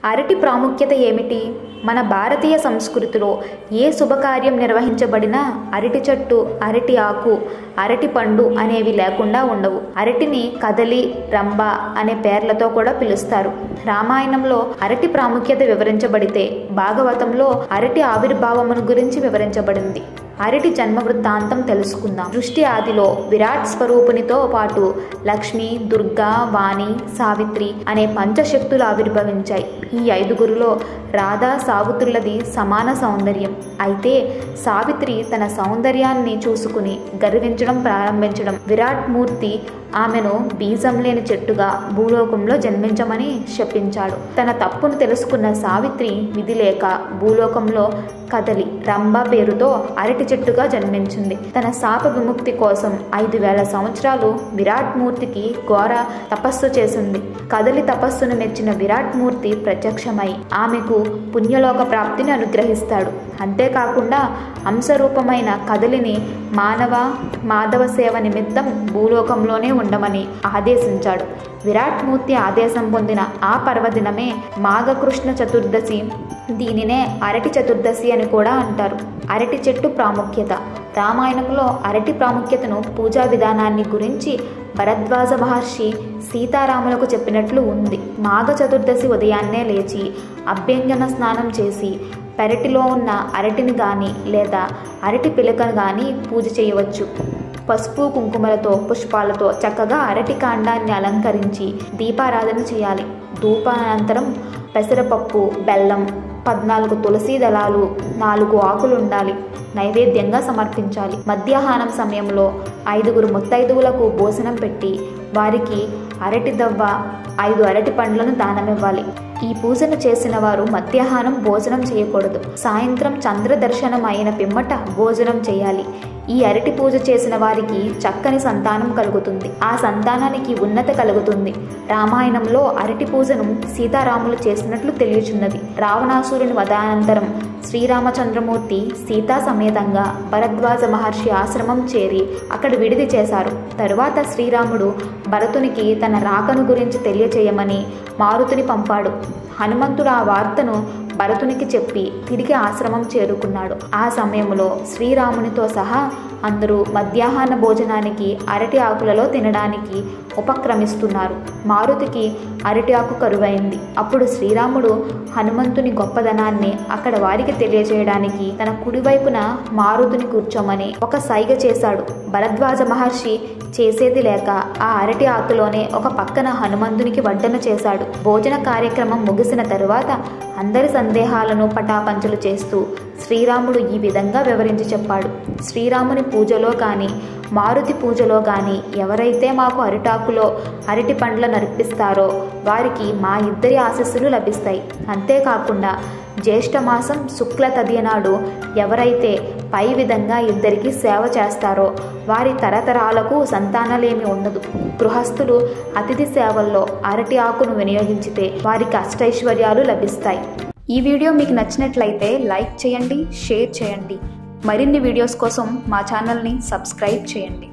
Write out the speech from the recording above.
అరటి ప్రాముఖ్యత ఏమిటి మన భారతీయ సంస్కృతిలో ఏ శుభకార్యం నిర్వహించబడినా అరటి చెట్టు అరటి ఆకు అరటి పండు అనేవి లేకుండా ఉండవు అరటిని కదలి రంభ అనే పేర్లతో కూడా పిలుస్తారు రామాయణంలో అరటి ప్రాముఖ్యత వివరించబడితే భాగవతంలో అరటి ఆవిర్భావమును గురించి వివరించబడింది అరటి జన్మ వృత్తాంతం తెలుసుకుందాం సృష్టి ఆదిలో విరాట్ స్వరూపునితో పాటు లక్ష్మి దుర్గా వాణి సావిత్రి అనే పంచశక్తులు ఆవిర్భవించాయి ఈ ఐదుగురులో రాధా సావిత్రులది సమాన సౌందర్యం అయితే సావిత్రి తన సౌందర్యాన్ని చూసుకుని గర్వించడం ప్రారంభించడం విరాట్ మూర్తి ఆమెను బీజం లేని చెట్టుగా భూలోకంలో జన్మించమని శపించాడు తన తప్పును తెలుసుకున్న సావిత్రి విధి లేక భూలోకంలో కదలి రంభ పేరుతో అరటి చెట్టుగా జన్మించింది తన శాప విముక్తి కోసం ఐదు వేల సంవత్సరాలు విరాట్ మూర్తికి ఘోర తపస్సు చేసింది కదలి తపస్సును మెచ్చిన విరాట్ మూర్తి ప్రత్యక్షమై ఆమెకు పుణ్యలోక ప్రాప్తిని అనుగ్రహిస్తాడు అంతేకాకుండా అంశరూపమైన కదలిని మానవ మాధవ సేవ నిమిత్తం భూలోకంలోనే ఉండమని ఆదేశించాడు విరాట్ మూర్తి ఆదేశం పొందిన ఆ పర్వదినమే మాఘకృష్ణ చతుర్దశి దీనినే అరటి చతుర్దశి అని కూడా అంటారు అరటి చెట్టు ప్రాముఖ్యత రామాయణంలో అరటి ప్రాముఖ్యతను పూజా విధానాన్ని గురించి భరద్వాజ మహర్షి సీతారాములకు చెప్పినట్లు ఉంది మాఘ చతుర్దశి ఉదయాన్నే లేచి అభ్యంజన స్నానం చేసి పెరటిలో ఉన్న అరటిని కానీ లేదా అరటి పిలకను కానీ పూజ చేయవచ్చు పసుపు కుంకుమలతో పుష్పాలతో చక్కగా అరటి కాండాన్ని అలంకరించి దీపారాధన చేయాలి ధూపానంతరం పెసరపప్పు బెల్లం పద్నాలుగు తులసి దళాలు నాలుగు ఆకులు ఉండాలి నైవేద్యంగా సమర్పించాలి మధ్యాహ్నం సమయంలో ఐదుగురు ముత్తైదువులకు భోజనం పెట్టి వారికి అరటి దవ్వ ఐదు అరటి పండ్లను దానమివ్వాలి ఈ పూజను చేసిన వారు మధ్యాహ్నం భోజనం చేయకూడదు సాయంత్రం చంద్ర దర్శనం అయిన పిమ్మట భోజనం చేయాలి ఈ అరటి పూజ చేసిన వారికి చక్కని సంతానం కలుగుతుంది ఆ సంతానానికి ఉన్నత కలుగుతుంది రామాయణంలో అరటి పూజను సీతారాములు చేసినట్లు తెలియచున్నది రావణాసురుని వధానంతరం శ్రీరామచంద్రమూర్తి సీతా సమేతంగా భరద్వాజ మహర్షి ఆశ్రమం చేరి అక్కడ విడిది చేశారు తరువాత శ్రీరాముడు భరతునికి తన రాకను గురించి తెలియచేయమని మారుతుని పంపాడు హనుమంతుడు ఆ వార్తను భరతునికి చెప్పి తిరిగి ఆశ్రమం చేరుకున్నాడు ఆ సమయంలో శ్రీరామునితో సహా అందరూ మధ్యాహ్న భోజనానికి అరటి ఆకులలో తినడానికి ఉపక్రమిస్తున్నారు మారుతికి అరటి ఆకు కరువైంది అప్పుడు శ్రీరాముడు హనుమంతుని గొప్పదనాన్ని అక్కడ వారికి తెలియజేయడానికి తన కుడివైపున మారుతిని కూర్చోమని ఒక సైగ చేశాడు భరద్వాజ మహర్షి చేసేది లేక ఆ అరటి ఆకులోనే ఒక పక్కన హనుమంతునికి వడ్డన చేశాడు భోజన కార్యక్రమం ముగిసిన తరువాత అందరి సందేహాలను పటాపంచలు చేస్తూ శ్రీరాముడు ఈ విధంగా వివరించి చెప్పాడు శ్రీరాముని పూజలో కానీ మారుతి పూజలో కానీ ఎవరైతే మాకు అరిటాకులో అరటి పండ్లను అర్పిస్తారో వారికి మా ఇద్దరి ఆశస్సులు లభిస్తాయి అంతేకాకుండా జ్యేష్ఠమాసం శుక్ల తదియ నాడు ఎవరైతే పై విధంగా ఇద్దరికి సేవ చేస్తారో వారి తరతరాలకు సంతానలేమి ఉండదు గృహస్థులు అతిథి సేవల్లో అరటి ఆకును వినియోగించితే వారికి అష్టైశ్వర్యాలు లభిస్తాయి ఈ వీడియో మీకు నచ్చినట్లయితే లైక్ చేయండి షేర్ చేయండి మరిన్ని వీడియోస్ కోసం మా ఛానల్ని సబ్స్క్రైబ్ చేయండి